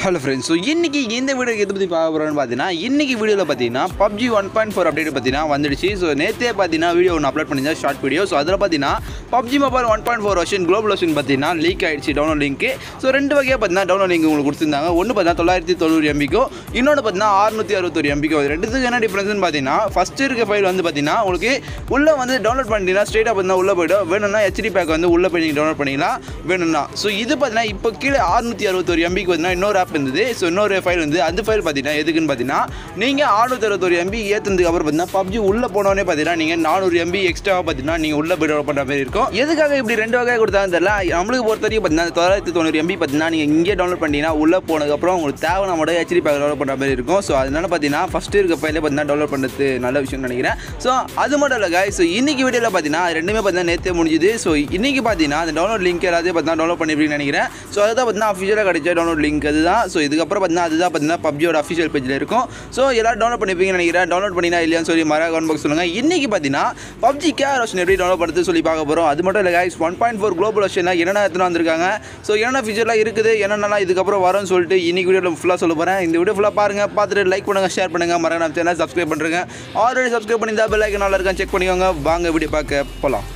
Hello friends so இன்றைக்கி இந்த video எதை பற்றி பார்க்க போகிறோம்னு பார்த்தீங்கன்னா இன்றைக்கி வீடியோவில் பார்த்தீங்கன்னா PUBG one point four update பார்த்தீங்கன்னா வந்துடுச்சு ஸோ நேற்றே பார்த்தீங்கன்னா வீடியோ ஒன்று அப்லோட் பண்ணியிருந்தேன் ஷார்ட் வீடியோ ஸோ அதில் பார்த்தீங்கன்னா PUBG mobile one point four version global version பார்த்தீங்கன்னா லீக் ஆயிடுச்சு டவுன்லோட் லிங்க் ஸோ ரெண்டு வகையாக பார்த்தீங்கன்னா டவுன்லோட் லிங்க் உங்களுக்கு கொடுத்துருந்தாங்க ஒன்று பார்த்தீங்கன்னா தொள்ளாயிரத்தி தொண்ணூறு எம்பிக்கும் இன்னொன்று பார்த்தீங்கன்னா அறுநூற்றி அறுபத்தொரு எம்பிக்கும் அது ரெண்டுத்துக்கு என்ன டிஃப்ரென்ஸ்னு பார்த்தீங்கன்னா ஃபஸ்ட்டு இருக்க ஃபைல் வந்து பார்த்தீங்கன்னா உங்களுக்கு உள்ளே வந்து டவுன்லோட் பண்ணிட்டீங்கன்னா ஸ்ட்ரெயிட்டாக பார்த்தீங்கன்னா உள்ளே போய்டும் வேணும்னா ஹெச்டி பேக் வந்து உள்ளே போய் நீங்கள் டவுன்லோட் பண்ணிக்கலாம் வேணும்னா ஸோ இது பார்த்தீங்கன்னா இப்போ கீழே அறுநூற்றி அறுபத்தொரு எம்பிக்கு பார்த்தீங்கன்னா இன்னொரு ஆப் இருந்தது ஸோ இன்னொரு ஃபைல் வந்து அந்த ஃபைல் பார்த்தீங்கன்னா எதுக்குன்னு பார்த்தீங்கன்னா நீங்கள் அறுநூற்றி அறுபத்தொரு எம்பி ஏற்றுனதுக்கு அப்புறம் பார்த்தீங்கன்னா பப்ஜி உள்ளே போனோடனே பார்த்தீங்கன்னா நீங்கள் நானூறு எம்பி எக்ஸ்ட்ரா பார்த்தீங்கன்னா நீங்கள் உள்ளே போய் டெவலப் பண்ணுற மாதிரி இருக்கும் எதுக்காக இப்படி ரெண்டு வகையாக கொடுத்தாங்கன்னு தெரியல நம்மளுக்கு பொறுத்த வரைக்கும் பார்த்தீங்கன்னா தொள்ளாயிரத்தி தொண்ணூறு எம்பி பார்த்தீங்கன்னா நீங்கள் இங்கே டவுன்லோட் பண்ணிட்டீங்கன்னா உள்ளே போனதுக்கப்புறம் உங்களுக்கு தேவை மட்டும் ஹெச்டி பேக் டெவலப் பண்ணுற மாதிரி இருக்கும் ஸோ அதனால பார்த்தீங்கன்னா ஃபஸ்ட்டு இருக்க ஃபைலே பார்த்தீங்கன்னா டெவலப் பண்ணுறது நல்ல விஷயம்னு நினைக்கிறேன் ஸோ அது மட்டும் இல்லை guys ஸோ இன்னைக்கு வீடியோவில் பார்த்தீங்கன்னா ரெண்டுமே பார்த்தீங்கன்னா நேற்றே முடிஞ்சுது ஸோ இன்னைக்கு பார்த்தீங்கன்னா அந்த டவுன்லோட் லிங்க் எல்லாத்தையும் பார்த்தீங்கன்னா டவுன்லோட் பண்ணிருப்பீங்கன்னு நினைக்கிறேன் ஸோ அதுதான் பார்த்தீங்கன்னா அஃபிஷியலாக கிடைச்ச டவுன்லோட் லிங்க் அதுதான் ஸோ இதுக்கப்புறம் பார்த்தீங்கன்னா அதுதான் பார்த்தீங்கன்னா பப்ஜியோட அஃபிஷியல் பேஜில் இருக்கும் ஸோ எல்லாரும் டவுன்லோட் பண்ணிருப்பீங்கன்னு நினைக்கிறேன் டவுன்லோட் பண்ணினா இல்லையான்னு சொல்லி மர கமெண்ட் பாக்ஸ் சொல்லுங்கள் இன்னைக்கு பார்த்தீங்கன்னா பப்ஜி கேர் வருஷன் எப்படி டவுன்லோட் பண்ணுறது சொல்லி பார்க்க போகிறோம் அது மட்டும் இல்லை guys one point four global version என்னென்ன எடுத்துன்னு வந்திருக்காங்க ஸோ என்னென்ன ஃபீச்சர்லாம் இருக்குது என்னென்னலாம் இதுக்கப்புறம் வரும்னு சொல்லிட்டு இன்னைக்கு வீடியோவில் ஃபுல்லாக சொல்ல போகிறேன் இந்த வீடியோ ஃபுல்லாக பாருங்கள் பார்த்துட்டு லைக் பண்ணுங்கள் ஷேர் பண்ணுங்கள் மறக்க நம்ம சேனல் சப்ஸ்கிரைப் பண்ணுறேங்க ஆல்ரெடி சப்ஸ்கிரைப் பண்ணியிருந்தா பெல் ஐக்கன் நல்லா இருக்கான்னு செக் பண்ணிக்கோங்க வாங்க வீடியோ பார்க்க போகலாம்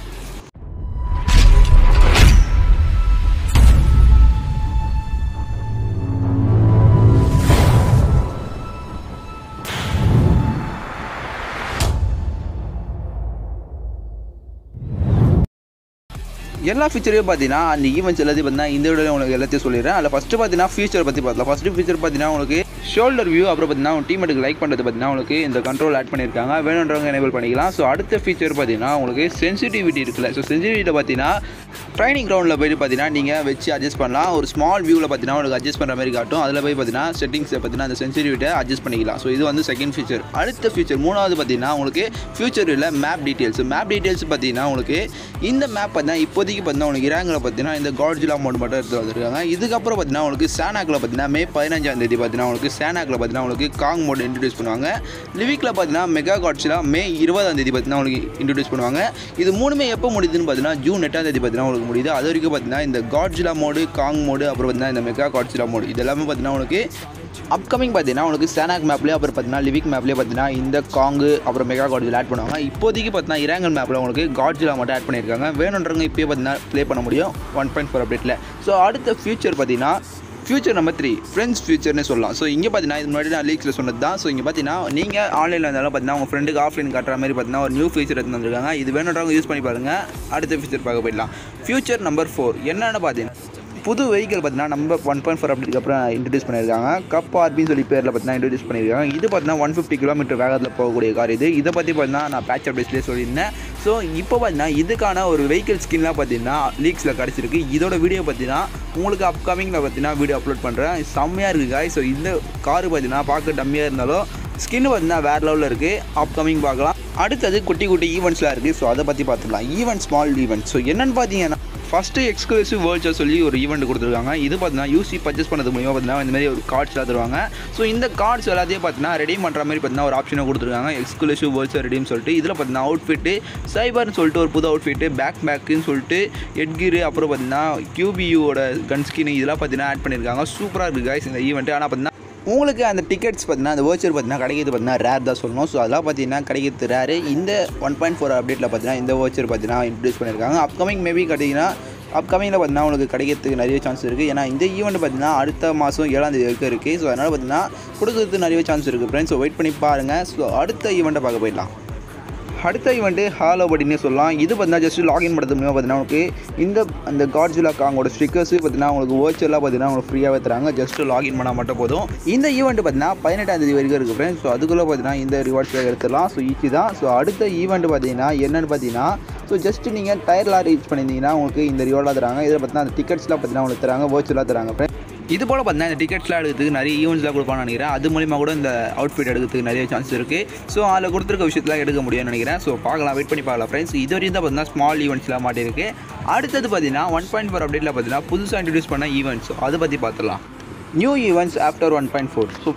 எல்லா ஃபீச்சரையும் பார்த்தீங்கன்னா அந்த ஈவெண்ட்ஸ் எல்லாத்தையும் பார்த்தீங்கன்னா இந்த வீடியோ உங்களுக்கு எல்லாத்தையும் சொல்லிடுறேன் அதில் ஃபஸ்ட்டு பார்த்தீங்கன்னா ஃபீச்சர் பற்றி பார்த்தலாம் ஃபஸ்ட்டு ஃபீச்சர் பார்த்தீங்கன்னா உங்களுக்கு ஷோல்டர் வியூ அப்புறம் பார்த்தீங்கன்னா உங்கள் டீமேட்டுக்கு லைக் பண்ணுறது பார்த்தீங்கன்னா உங்களுக்கு இந்த கண்ட்ரோல் ஆட் பண்ணியிருக்காங்க வேணுன்றவங்க எனேபிள் பண்ணிக்கலாம் ஸோ அடுத்த ஃபீச்சர் பார்த்தீங்கன்னா உங்களுக்கு சென்சிட்டிவிட்டி இருக்குல்ல ஸோ சென்சிட்டிவிட்டியில் பார்த்தீங்கன்னா ட்ரைனிங் கிரவுண்டில் போயிட்டு பார்த்தீங்கன்னா நீங்கள் வச்சு அட்ஜஸ்ட் பண்ணலாம் ஒரு ஸ்மால் வியூவில் பார்த்தீங்கன்னா உங்களுக்கு அட்ஜஸ்ட் பண்ணுற மாதிரி காட்டும் அதில் போய் பார்த்தீங்கன்னா செட்டிங்ஸை பார்த்தீங்கன்னா அந்த சென்சிட்டிவிட்டியை அட்ஜஸ்ட் பண்ணிக்கலாம் ஸோ இது வந்து செகண்ட் ஃபீச்சர் அடுத்த ஃபீச்சர் மூணாவது பார்த்தீங்கன்னா உங்களுக்கு ஃபியூச்சர் இல்லை மேப் டீட்டெயில்ஸ் மேப் டீட்டெயில்ஸ் பார்த்தீங்கன்னா உங்களுக்கு இந்த மேப் பார்த்தீங்கன்னா இப்போதைக்கு பார்த்தீங்கன்னா உங்களுக்கு இராங்கில் பார்த்தீங்கன்னா இந்த காட்ஜிலா மோட் மட்டும் எடுத்து வந்திருக்காங்க இதுக்கப்புறம் பார்த்தீங்கன்னா உங்களுக்கு சேனாக்கில் பார்த்தீங்கன்னா மே பதினஞ்சாம் தேதி பார்த்தீங்கன்னா உங்களுக்கு சேனாக்கில் பார்த்தீங்கன்னா உங்களுக்கு காங் மோட் இன்ட்ரடியூஸ் பண்ணுவாங்க லிவிக்கில் பார்த்தீங்கன்னா மெகா காட்ஜிலா மே இருபதாம் தேதி பார்த்தீங்கன்னா உங்களுக்கு இன்ட்ரடியூஸ் பண்ணுவாங்க இது மூணுமே எப்போ முடியுதுன்னு பார்த்தீங்கன்னா ஜூன் எட்டாம் தேதி பார்த்தீங்கன்னா உங்களுக்கு முடியுது அது வரைக்கும் பார்த்தீங்கன்னா இந்த காட்ஜிலா மோடு காங் மோடு அப்புறம் பார்த்தீங்கன்னா இந்த மெகா காட்ஜிலா மோடு இது எல்லாமே பார்த்தீங்கன்னா உங்களுக்கு அப்கமிங் பார்த்தீங்கன்னா உங்களுக்கு சேனாக் மேப்லேயே அப்புறம் பார்த்தீங்கன்னா லிவிக் மேப்லேயே பார்த்தீங்கன்னா இந்த காங்கு அப்புறம் மெகா காட்ஜில் ஆட் பண்ணுவாங்க இப்போதைக்கு பார்த்தீங்கன்னா இராங்கல் மேப்பில் உங்களுக்கு காட்ஜிலா மட்டும் ஆட் பண்ணியிருக்காங்க வேணுன்றவங்க இப்போயே பார்த்தீங்கன்னா ப்ளே பண்ண முடியும் ஒன் பாயிண்ட் ஃபோர் அப்டேட்டில் ஸோ அடுத்த ஃபியூச்சர் பார்த்தீங்கன்னா ஃபியூச்சர் நம்பர் த்ரீ ஃப்ரெண்ட்ஸ் ஃபியூச்சர்னு சொல்லலாம் ஸோ இங்கே பார்த்தீங்கன்னா இது முன்னாடி நான் லீக்ஸில் சொன்னது தான் ஸோ இங்கே பார்த்தீங்கன்னா நீங்கள் ஆன்லைனில் இருந்தாலும் பார்த்தீங்கன்னா உங்கள் ஃப்ரெண்டுக்கு ஆஃப்லைன் காட்டுற மாதிரி பார்த்தீங்கன்னா ஒரு நியூ ஃபீச்சர் எடுத்து வந்திருக்காங்க இது வேணுன்றவங்க யூஸ் பண்ணி பாருங்கள் அடுத்த ஃபீச்சர் பார்க்க போயிடலாம் ஃபியூச்சர் நம்பர் ஃபோர் என்னென்னு பார்த்தீங்கன்னா புது வெஹிக்கல் பார்த்தீங்கன்னா நம்ம ஒன் பாயிண்ட் ஃபோர் அப்டேட்டுக்கு அப்புறம் இன்ட்ரடியூஸ் பண்ணியிருக்காங்க கப் ஆர்பின்னு சொல்லி பேரில் பார்த்தீங்கன்னா இன்ட்ரடியூஸ் பண்ணியிருக்காங்க இது பார்த்தீங்கன்னா ஒன் ஃபிஃப்டி கிலோமீட்டர் வேகத்தில் போகக்கூடிய கார் இது இதை பற்றி பார்த்தீங்கன்னா நான் பேட்ச் அப்டேட்ஸ்லேயே சொல்லியிருந்தேன் ஸோ இப்போ பார்த்தீங்கன்னா இதுக்கான ஒரு வெஹிக்கல் ஸ்கின்லாம் பார்த்தீங்கன்னா லீக்ஸில் கிடச்சிருக்கு இதோட வீடியோ பார்த்தீங்கன்னா உங்களுக்கு அப்கமிங்கில் பார்த்தீங்கன்னா வீடியோ அப்லோட் பண்ணுறேன் செம்மையாக இருக்குது காய் ஸோ இந்த கார் பார்த்தீங்கன்னா பார்க்க டம்மியாக இருந்தாலும் ஸ்கின் பார்த்தீங்கன்னா வேறு லெவலில் இருக்குது அப்கமிங் பார்க்கலாம் அடுத்தது குட்டி குட்டி ஈவெண்ட்ஸ்லாம் இருக்குது ஸோ அதை பற்றி பார்த்துக்கலாம் ஈவெண்ட் ஸ்மால் ஈவெண்ட் ஸோ என்னென்னு பார்த்தீங்கன்னா ஃபஸ்ட்டு எக்ஸ்க்ளூசிவ் வேர்ல்ட்ஸை சொல்லி ஒரு ஈவெண்ட் கொடுத்துருக்காங்க இது பார்த்தீங்கன்னா யூசி பர்ச்சேஸ் பண்ணது மூலியமாக பார்த்தீங்கன்னா இந்த மாதிரி ஒரு கார்ட்ஸ்லாம் தருவாங்க ஸோ இந்த கார்ட்ஸ் எல்லாத்தையும் பார்த்தீங்கன்னா ரெடீம் பண்ணுற மாதிரி பார்த்தீங்கன்னா ஒரு ஆப்ஷனை கொடுத்துருக்காங்க எக்ஸ்க்ளூசிவ் வேர்ல்ட்ஸை ரெடீம் சொல்லிட்டு இதில் பார்த்தீங்கன்னா அவுட்ஃபிட்டு சைபர்னு சொல்லிட்டு ஒரு புது அவுட்ஃபிட்டு பேக் பேக்குன்னு சொல்லிட்டு ஹெட்கிரு அப்புறம் பார்த்தீங்கன்னா கியூபியூவோட கன் ஸ்கின் இதெல்லாம் பார்த்தீங்கன்னா ஆட் பண்ணியிருக்காங்க சூப்பராக இருக்குது guys இந்த ஈவெண்ட் ஆனால் பார்த்தீங்கன்னா உங்களுக்கு அந்த டிக்கெட்ஸ் பார்த்தீங்கன்னா அந்த வர்ச்சர் பார்த்தீங்கன்னா கிடைக்கிறது பார்த்தீங்கன்னா ரேர் தான் சொல்லணும் ஸோ அதெல்லாம் பார்த்தீங்கன்னா கிடைக்கிறது ரேரு இந்த ஒன் பாயிண்ட் ஃபோர் அப்டேட்டில் பார்த்தீங்கன்னா இந்த வர்ச்சர் பார்த்தீங்கன்னா இன்ட்ரடியூஸ் பண்ணியிருக்காங்க அப்கமிங் மேபி பார்த்தீங்கன்னா அப்கமிங்கில் பார்த்தீங்கன்னா உங்களுக்கு கிடைக்கிறதுக்கு நிறைய சான்ஸ் இருக்குது ஏன்னா இந்த ஈவெண்ட் பார்த்தீங்கன்னா அடுத்த மாதம் ஏழாம் தேதி வரைக்கும் இருக்குது ஸோ அதனால் பார்த்தீங்கன்னா கொடுக்கறதுக்கு நிறைய சான்ஸ் இருக்குது ஃப்ரெண்ட்ஸ் ஸோ வெயிட் பண்ணி பாருங்கள் ஸோ அடுத்த ஈவெண்ட்டை பார்க்க போயிடலாம் அடுத்த ஈவெண்ட்டு ஹாலோ படினே சொல்லலாம் இது பார்த்தீங்கன்னா ஜஸ்ட் லாகின் பண்ணுறது மூலமாக பார்த்தீங்கன்னா உங்களுக்கு இந்த அந்த காட்ஜிலா காங்கோட ஸ்டிக்கர்ஸ் பார்த்தீங்கன்னா உங்களுக்கு வர்ச்சுவலாக பார்த்தீங்கன்னா உங்களுக்கு ஃப்ரீயாகவே தராங்க ஜஸ்ட் லாகின் பண்ணால் மட்டும் போதும் இந்த ஈவெண்ட் பார்த்தீங்கன்னா பதினெட்டாம் தேதி வரைக்கும் இருக்குது ஃப்ரெண்ட்ஸ் ஸோ அதுக்குள்ளே பார்த்தீங்கன்னா இந்த ரிவார்ட்ஸ் எடுத்துடலாம் ஸோ ஈஸி தான் ஸோ அடுத்த ஈவெண்ட் பார்த்தீங்கன்னா என்னென்னு பார்த்தீங்கன்னா ஸோ ஜஸ்ட் நீங்கள் டயர்லாம் ரீச் பண்ணியிருந்தீங்கன்னா உங்களுக்கு இந்த ரிவார்டாக தராங்க இதில் பார்த்தீங்கன்னா அந்த டிக்கெட்ஸ்லாம் பார்த்தீங்கன்னா உங்களுக்கு தராங்க வர்ச்சுவலாக தராங்க friends. இது போல் பார்த்தீங்கன்னா இந்த டிக்கெட்ஸ்லாம் எடுக்கிறதுக்கு நிறைய ஈவெண்ட்ஸ்லாம் கொடுப்பான்னு நினைக்கிறேன் அது மூலிமா கூட இந்த அவுட்ஃபிட் எடுக்கிறதுக்கு நிறைய சான்ஸ் இருக்குது ஸோ அதில் கொடுத்துருக்க விஷயத்தெலாம் எடுக்க முடியும்னு நினைக்கிறேன் ஸோ பார்க்கலாம் வெயிட் பண்ணி பார்க்கலாம் ஃப்ரெண்ட்ஸ் இது வரையும் தான் பார்த்தீங்கன்னா ஸ்மால் ஈவெண்ட்ஸ்லாம் மாட்டிருக்கு அடுத்தது பார்த்தீங்கன்னா ஒன் பாயிண்ட் ஃபோர் அப்டேட்டில் பார்த்தீங்கன்னா புதுசாக இன்ட்ரடியூஸ் பண்ண ஈவெண்ட்ஸ் அதை பற்றி பார்த்துலாம் new events after one point four so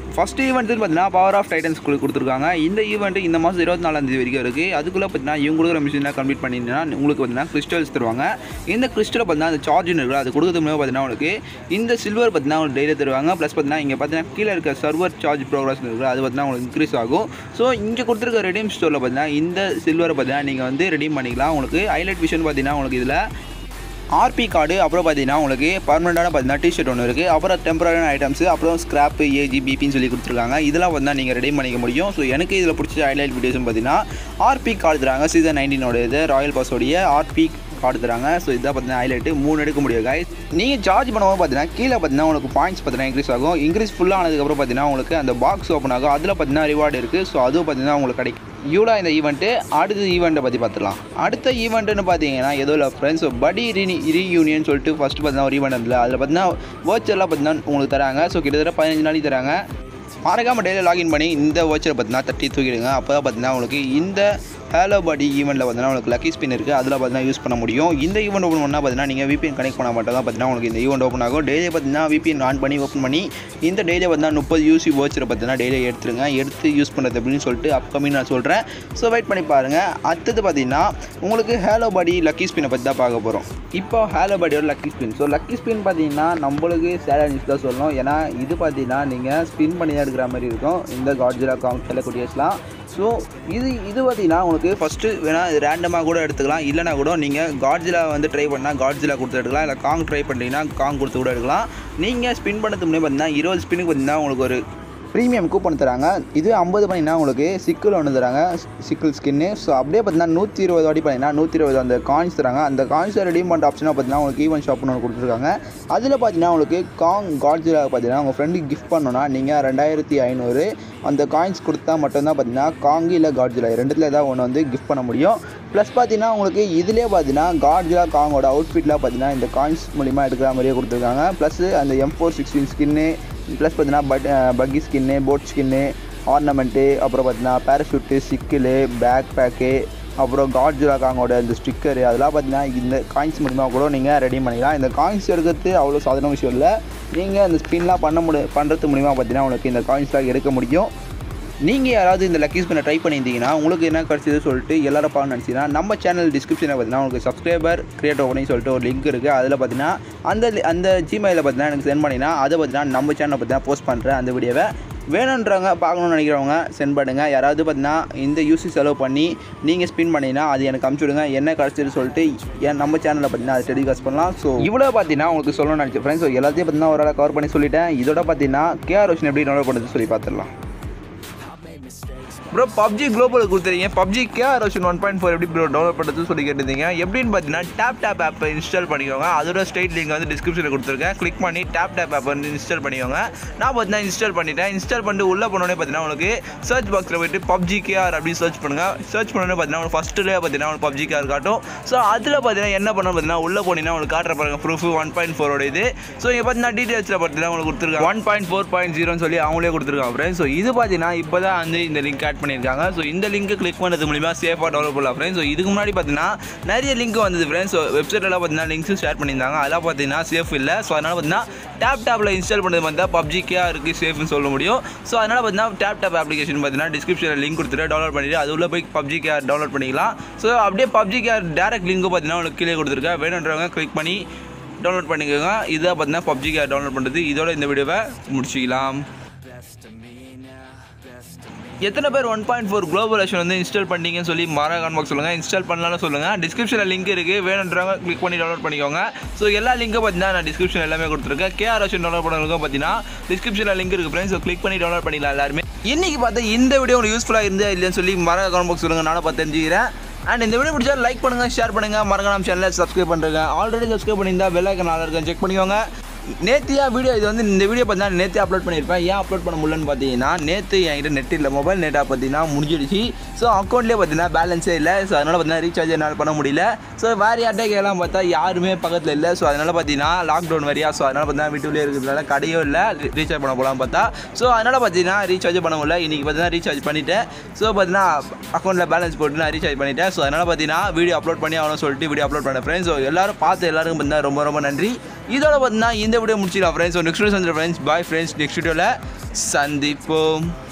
first event பார்த்தீங்கன்னா பவர் ஆஃப் டைட்டன்ஸ் கொடுத்துருக்காங்க இந்த ஈவெண்ட் இந்த மாதம் இருபத்தி நாலாம் தேதி வரைக்கும் இருக்குது அதுக்குள்ளே பார்த்தீங்கன்னா இவங்க கொடுக்குற மிஷினை கம்ப்ளீட் பண்ணிங்கன்னா உங்களுக்கு பார்த்தீங்கன்னா கிறிஸ்டல்ஸ் தருவாங்க இந்த கிறிஸ்டலை பார்த்தீங்கன்னா அந்த சார்ஜ் இருக்குது அது கொடுக்கறது மூலம் பார்த்தீங்கன்னா உங்களுக்கு இந்த சில்வர் பார்த்தீங்கன்னா உங்களுக்கு டெய்லி தருவாங்க ப்ளஸ் பார்த்தீங்கன்னா இங்கே பார்த்தீங்கன்னா கீழே இருக்க சர்வர் சார்ஜ் ப்ரோக்ரஸ் இருக்குது அது பார்த்தீங்கன்னா உங்களுக்கு இன்க்ரீஸ் ஆகும் ஸோ இங்கே கொடுத்துருக்க ரெடீம் ஸ்டோரில் பார்த்தீங்கன்னா இந்த சில்வரை பார்த்தீங்கன்னா நீங்கள் வந்து ரெடீம் பண்ணிக்கலாம் உங்களுக்கு ஹைலைட் விஷன் பார்த்தீங்கன்னா உங்களுக்கு இதில் ஆர்பி கார்டு அப்புறம் பார்த்தீங்கன்னா உங்களுக்கு பர்மனெண்டான பார்த்தீங்கன்னா டிஷர்ட் ஒன்று இருக்குது அப்புறம் டெம்பரரியான ஐட்டம்ஸ் அப்புறம் ஸ்கிராப் ஏஜி பிபின்னு சொல்லி கொடுத்துருக்காங்க இதெல்லாம் வந்து நீங்கள் ரெடி பண்ணிக்க முடியும் ஸோ எனக்கு இதில் பிடிச்ச ஹைலைட் வீடியோஸ்னு பார்த்தீங்கன்னா ஆர்பி கார்டு தராங்க சீசன் நைன்டீனோட இது ராயல் பாஸோடைய ஆர்பி கார்டு தராங்க ஸோ இதான் பார்த்தீங்கன்னா ஹைலைட்டு மூணு எடுக்க முடியும் guys நீங்கள் சார்ஜ் பண்ணும்போது பார்த்தீங்கன்னா கீழே பார்த்தீங்கன்னா உங்களுக்கு பாயிண்ட்ஸ் பார்த்தீங்கன்னா இன்க்ரீஸ் ஆகும் இன்க்ரீஸ் ஃபுல்லாக ஆனதுக்கப்புறம் பார்த்தீங்கன்னா உங்களுக்கு அந்த பாக்ஸ் ஓப்பன் ஆகும் அதில் பார்த்தீங்கன்னா ரிவார்டு இருக்குது ஸோ அதுவும் பார்த்தீங்கன்னா உங்களுக்கு கிடைக்கும் இவ்வளோ இந்த ஈவெண்ட்டு அடுத்த ஈவெண்ட்டை பற்றி பார்த்துக்கலாம் அடுத்த ஈவெண்ட்டுன்னு பார்த்தீங்கன்னா ஏதோ இல்லை ஃப்ரெண்ட்ஸ் படி ரீ ரீயூனியன் சொல்லிட்டு ஃபஸ்ட்டு பார்த்தீங்கன்னா ஒரு ஈவெண்ட் இருந்தது அதில் பார்த்தீங்கன்னா வர்ச்சுவலாக பார்த்தீங்கன்னா உங்களுக்கு தராங்க ஸோ கிட்டத்தட்ட பதினஞ்சு நாளைக்கு தராங்க மறக்காமல் டெய்லி லாகின் பண்ணி இந்த வர்ச்சரை பார்த்தீங்கன்னா தட்டி தூக்கிடுங்க அப்போ தான் பார்த்தீங்கன்னா உங்களுக்கு இந்த ஹேலோ பாடி ஈவெண்ட்டில் பார்த்தீங்கன்னா உங்களுக்கு லக்கி ஸ்பின் இருக்குது அதில் பார்த்தீங்கன்னா யூஸ் பண்ண முடியும் இந்த ஈவெண்ட் ஓப்பன் பண்ணால் பார்த்தீங்கன்னா நீங்கள் VPN கனெக்ட் பண்ண மட்டும் தான் பார்த்தீங்கன்னா உங்களுக்கு இந்த ஈவெண்ட் ஓப்பன் ஆகும் டெய்லி பார்த்தீங்கன்னா VPN ஆன் பண்ணி ஓப்பன் பண்ணி இந்த டெய்லி பார்த்தீங்கன்னா முப்பது யூசி வர்ச்சரை பார்த்தீங்கன்னா டெய்லி எடுத்துருங்க எடுத்து யூஸ் பண்ணுறது அப்படின்னு சொல்லிட்டு அப்கமிங் நான் சொல்கிறேன் ஸோ வெயிட் பண்ணி பாருங்கள் அடுத்தது பார்த்தீங்கன்னா உங்களுக்கு ஹேலோ பாடி லக்கி ஸ்பினை பற்றி தான் பார்க்க போகிறோம் இப்போ ஹேலோ பாடியோட lucky spin so lucky spin பார்த்தீங்கன்னா நம்மளுக்கு சேலரி நியூஸ் தான் சொல்லணும் ஏன்னா இது பார்த்தீங்கன்னா நீங்கள் ஸ்பின் பண்ணி தான் எடுக்கிற மாதிரி இருக்கும் இந்த காட்ஜிலா காங் செல்லக்கூடியஸ்லாம் ஸோ இது இது பார்த்தீங்கன்னா உங்களுக்கு ஃபஸ்ட்டு வேணால் இது ரேண்டமாக கூட எடுத்துக்கலாம் இல்லைனா கூட நீங்கள் காட்ஜிலா வந்து ட்ரை பண்ணால் காட்ஜிலா கொடுத்து எடுக்கலாம் இல்லை காங் ட்ரை பண்ணிட்டீங்கன்னா காங் கொடுத்து கூட எடுக்கலாம் நீங்கள் ஸ்பின் பண்ணுறதுக்கு முன்னே பார்த்தீங்கன்னா இருபது ஸ்பின்னுக்கு பார்த்தீங்கன்னா உங்களுக்கு ஒரு ப்ரீமியம் கூப்பன் தராங்க இது ஐம்பது பண்ணினா உங்களுக்கு சிக்கிள் ஒன்று தராங்க சிக்கிள் ஸ்கின்னு ஸோ அப்படியே பார்த்தீங்கன்னா நூற்றி இருபது வாட்டி பண்ணிங்கன்னா நூற்றி இருபது அந்த காயின்ஸ் தராங்க அந்த காயின்ஸை ரெடீம் பண்ணுற ஆப்ஷனாக பார்த்தீங்கன்னா உங்களுக்கு ஈவன் ஷாப்னு ஒன்று கொடுத்துருக்காங்க அதில் பார்த்தீங்கன்னா உங்களுக்கு காங் காட்ஜிலா பார்த்தீங்கன்னா உங்கள் ஃப்ரெண்டுக்கு கிஃப்ட் பண்ணோன்னா நீங்கள் ரெண்டாயிரத்தி ஐநூறு அந்த காயின்ஸ் கொடுத்தா மட்டும்தான் பார்த்தீங்கன்னா காங்கி இல்லை காட்ஜிலா ரெண்டுத்தில் ஏதாவது ஒன்று வந்து கிஃப்ட் பண்ண முடியும் ப்ளஸ் பார்த்தீங்கன்னா உங்களுக்கு இதிலே பார்த்தீங்கன்னா காட்ஜிலா காங்கோட அவுட்ஃபிட்லாம் பார்த்தீங்கன்னா இந்த காயின்ஸ் மூலிமா எடுக்கிற மாதிரியே கொடுத்துருக்காங்க ப்ளஸ் அந்த எம் ஃபோர் சிக்ஸ்டீன் ஸ்கின்னு ப்ளஸ் பார்த்தீங்கன்னா பட் பக்கி ஸ்கின்னு போட் ஸ்கின்னு ஆர்னமெண்ட்டு அப்புறம் பார்த்தீங்கன்னா பேராஷூட்டு சிக்கிளு பேக் பேக்கு அப்புறம் காட்ஜிலா காங்கோட இந்த ஸ்டிக்கரு அதெல்லாம் பார்த்தீங்கன்னா இந்த காயின்ஸ் மூலிமா கூட நீங்கள் ரெடி பண்ணிக்கலாம் இந்த காயின்ஸ் எடுக்கிறது அவ்வளோ சாதாரண விஷயம் இல்லை நீங்கள் இந்த ஸ்பின்லாம் பண்ண முடி பண்ணுறது மூலிமா பார்த்தீங்கன்னா உங்களுக்கு இந்த காயின்ஸ்லாம் எடுக்க முடியும் நீங்கள் யாராவது இந்த லக்கி ஸ்பின்னை ட்ரை பண்ணியிருந்தீங்கன்னா உங்களுக்கு என்ன கிடச்சிது சொல்லிட்டு எல்லாரும் பார்க்க நினச்சிங்கன்னா நம்ம சேனல் டிஸ்கிரிப்ஷனில் பார்த்தீங்கன்னா உங்களுக்கு சப்ஸ்கிரைபர் கிரியேட் ஓப்பனிங் சொல்லிட்டு ஒரு லிங்க் இருக்குது அதில் பார்த்தீங்கன்னா அந்த li- அந்த ஜிமெயிலில் பார்த்தீங்கன்னா எனக்கு சென்ட் பண்ணிங்கன்னா அதை பார்த்தீங்கன்னா நம்ம சேனலை பார்த்தீங்கன்னா போஸ்ட் பண்ணுறேன் அந்த வீடியோவை வேணுன்றவங்க பார்க்கணும்னு நினைக்கிறவங்க சென்ட் பண்ணுங்கள் யாராவது பார்த்தீங்கன்னா இந்த யூசி செலவு பண்ணி நீங்கள் ஸ்பின் பண்ணிங்கன்னா அது எனக்கு அமுச்சு விடுங்க என்ன கிடச்சிது சொல்லிட்டு என் நம்ம சேனலில் பார்த்தீங்கன்னா அதை டெலிகாஸ்ட் பண்ணலாம் ஸோ இவ்வளோ பார்த்தீங்கன்னா உங்களுக்கு சொல்லணும்னு நினச்சேன் ஃப்ரெண்ட்ஸ் ஸோ எல்லாத்தையும் பார்த்தீங்கன்னா ஒரு கவர் பண்ணி சொல்லிட்டேன் இதோட பார்த்தீங்கன்னா கேஆர் ரோஷன் எப்படி டவுன்லோட் பண்ணுறது சொல்லி பார்த்துடலாம் ப்ரோ பப்ஜி குளோபல் கொடுத்துருங்க பப்ஜி கேஆர் ரோஷன் ஒன் பாயிண்ட் ஃபோர் எப்படி ப்ரோ டவுன்லோட் பண்ணுறது சொல்லி கேட்டிருந்தீங்க எப்படின்னு பார்த்தீங்கன்னா டேப் டேப் ஆப்பை இன்ஸ்டால் பண்ணிக்கோங்க அதோட ஸ்ட்ரெயிட் லிங்க் வந்து டிஸ்கிரிப்ஷனில் கொடுத்துருக்கேன் கிளிக் பண்ணி டேப் டேப் ஆப் வந்து இன்ஸ்டால் பண்ணிக்கோங்க நான் பார்த்தீங்கன்னா இன்ஸ்டால் பண்ணிட்டேன் இன்ஸ்டால் பண்ணிட்டு உள்ளே போனோடனே பார்த்தீங்கன்னா உங்களுக்கு சர்ச் பாக்ஸில் போயிட்டு பப்ஜி கேஆர் அப்படி சர்ச் பண்ணுங்கள் சர்ச் பண்ணோடனே பார்த்தீங்கன்னா உங்களுக்கு ஃபஸ்ட்டுலேயே பார்த்தீங்கன்னா உங்களுக்கு பப்ஜி கேஆர் காட்டும் ஸோ அதில் பார்த்தீங்கன்னா என்ன பண்ணணும் பார்த்தீங்கன்னா உள்ளே போனீங்கன்னா உங்களுக்கு காட்டுற பாருங்க ப்ரூஃப் ஒன் பாயிண்ட் ஃபோரோட இது ஸோ இங்கே பார்த்தீங்கன்னா டீட்டெயில்ஸில் பார்த்தீங்கன்னா உங்களுக்கு கொடுத்துருக்காங்க ஒன் பாயிண்ட் ஃபோர் பாயிண்ட் ஜீரோன்னு சொல்லி அவங்களே கொடுத்துருக்காங்க ஃப்ரெண்ட்ஸ் ஸோ இது பார்த்தீங்கன்னா இப்போ தான் வந்து இந்த லிங்க் ஆட் பண்ணியிருக்காங்க ஸோ இந்த லிங்க்கை கிளிக் பண்ணுறது மூலிமா சேஃபாக டெவலப் பண்ணலாம் ஃப்ரெண்ட்ஸ் ஸோ இதுக்கு முன்னாடி பார்த்தீங்கன்னா நிறைய லிங்க் வந்தது ஃப்ரெண்ட்ஸ் ஸோ வெப்சைட்லாம் பார்த்தீங்கன்னா லிங்க்ஸும் ஷேர் பண்ணியிருந்தாங்க அதெல்லாம் பார்த்தீங்கன்னா சேஃப் இல்லை ஸோ அதனால் பார்த்தீங்கன்னா டேப் டேப்பில் இன்ஸ்டால் பண்ணுறது மாதிரி தான் பப்ஜிக்கே இருக்குது சேஃப்னு சொல்ல முடியும் ஸோ அதனால் பார்த்தீங்கன்னா டேப் டேப் அப்ளிகேஷன் பார்த்தீங்கன்னா டிஸ்கிரிப்ஷனில் லிங்க் கொடுத்துட்டு டவுன்லோட் பண்ணிட்டு அது உள்ள போய் பப்ஜி கேர் டவுன்லோட் பண்ணிக்கலாம் ஸோ அப்படியே பப்ஜி கேர் டேரக்ட் லிங்க்கு பார்த்தீங்கன்னா உங்களுக்கு கீழே கொடுத்துருக்கேன் வேணுன்றவங்க கிளிக் பண்ணி டவுன்லோட் பண்ணிக்கோங்க இதாக பார்த்தீங்கன்னா பப்ஜி கேர் டவுன்லோட் பண்ணுறது இதோட இந்த வீடியோவை முடிச்சிக்கலாம் எத்தனை பேர் one point four global version வந்து இன்ஸ்டால் பண்ணீங்கன்னு சொல்லி மாரா கான்பாக்ஸ் சொல்லுங்கள் இன்ஸ்டால் பண்ணலாம்னு சொல்லுங்கள் டிஸ்கிரிப்ஷனில் லிங்க் இருக்குது வேணுன்றவங்க கிளிக் பண்ணி டவுன்லோட் பண்ணிக்கோங்க ஸோ எல்லா லிங்க்கும் பார்த்தீங்கன்னா நான் டிஸ்கிரிப்ஷன் எல்லாமே கொடுத்துருக்கேன் கேஆர் வெர்ஷன் டவுன்லோட் பண்ணுறவங்க பார்த்தீங்கன்னா டிஸ்கிரிப்ஷனில் லிங்க் இருக்குது ஃப்ரெண்ட்ஸ் ஸோ கிளிக் பண்ணி டவுன்லோட் பண்ணிக்கலாம் எல்லாருமே இன்னைக்கு பார்த்தா இந்த வீடியோ உங்களுக்கு யூஸ்ஃபுல்லாக இருந்தா இல்லைன்னு சொல்லி மாரா கான்பாக்ஸ் சொல்லுங்கள் நானும் பார்த்து தெரிஞ்சுக்கிறேன் அண்ட் இந்த வீடியோ பிடிச்சா லைக் பண்ணுங்கள் ஷேர் பண்ணுங்கள் மறக்காம சேனலை சப்ஸ்கிரைப் பண்ணுறேங்க ஆல்ரெடி சப்ஸ்கிரைப் பண்ணியிருந்தா பெல் ஐக்கன் ஆல் இருக்கேன் செக் பண்ணிக்கோங்க நேத்தியா வீடியோ இது வந்து இந்த வீடியோ பார்த்தீங்கன்னா நேற்று அப்லோட் பண்ணியிருப்பேன் ஏன் அப்லோட் பண்ண முடியலன்னு பார்த்தீங்கன்னா நேற்று என்கிட்ட நெட் இல்லை மொபைல் நெட்டாக பார்த்தீங்கன்னா முடிஞ்சிடுச்சு ஸோ அக்கௌண்ட்லேயே பார்த்தீங்கன்னா பேலன்ஸே இல்லை ஸோ அதனால் பார்த்தீங்கன்னா ரீசார்ஜ் என்னால் பண்ண முடியல ஸோ வேறு யார்ட்டே கேட்கலாம் பார்த்தா யாருமே பக்கத்தில் இல்லை ஸோ அதனால் பார்த்தீங்கன்னா லாக்டவுன் வரியா ஸோ அதனால் பார்த்தீங்கன்னா வீட்டுலேயே இருக்கிறதுனால கடையும் இல்லை ரீசார்ஜ் பண்ண போகலாம் பார்த்தா ஸோ அதனால் பார்த்தீங்கன்னா ரீசார்ஜ் பண்ண முடியல இன்றைக்கி பார்த்தீங்கன்னா ரீசார்ஜ் பண்ணிவிட்டேன் ஸோ பார்த்தீங்கன்னா அக்கௌண்ட்டில் பேலன்ஸ் போட்டு நான் ரீசார்ஜ் பண்ணிட்டேன் ஸோ அதனால் பார்த்தீங்கன்னா வீடியோ அப்லோட் பண்ணி ஆகணும்னு சொல்லிட்டு வீடியோ அப்லோட் பண்ணேன் ஃப்ரெண்ட்ஸ் ஸோ எல்லாரும் பார்த்து எல்லாருக்கும் பார்த்தீங்கன்னா ரொம்ப ரொம்ப நன்றி இதோட பார்த்தீங்கன்னா இந்த வீடியோ முடிச்சிடலாம் ஃப்ரெண்ட்ஸ் ஸோ நெக்ஸ்ட் வீடியோ சந்திர ஃப்ரெண்ட்ஸ் பாய் ஃப்ரெண்ட்ஸ் நெக்ஸ்ட் வீடியோவில் சந்திப்போம்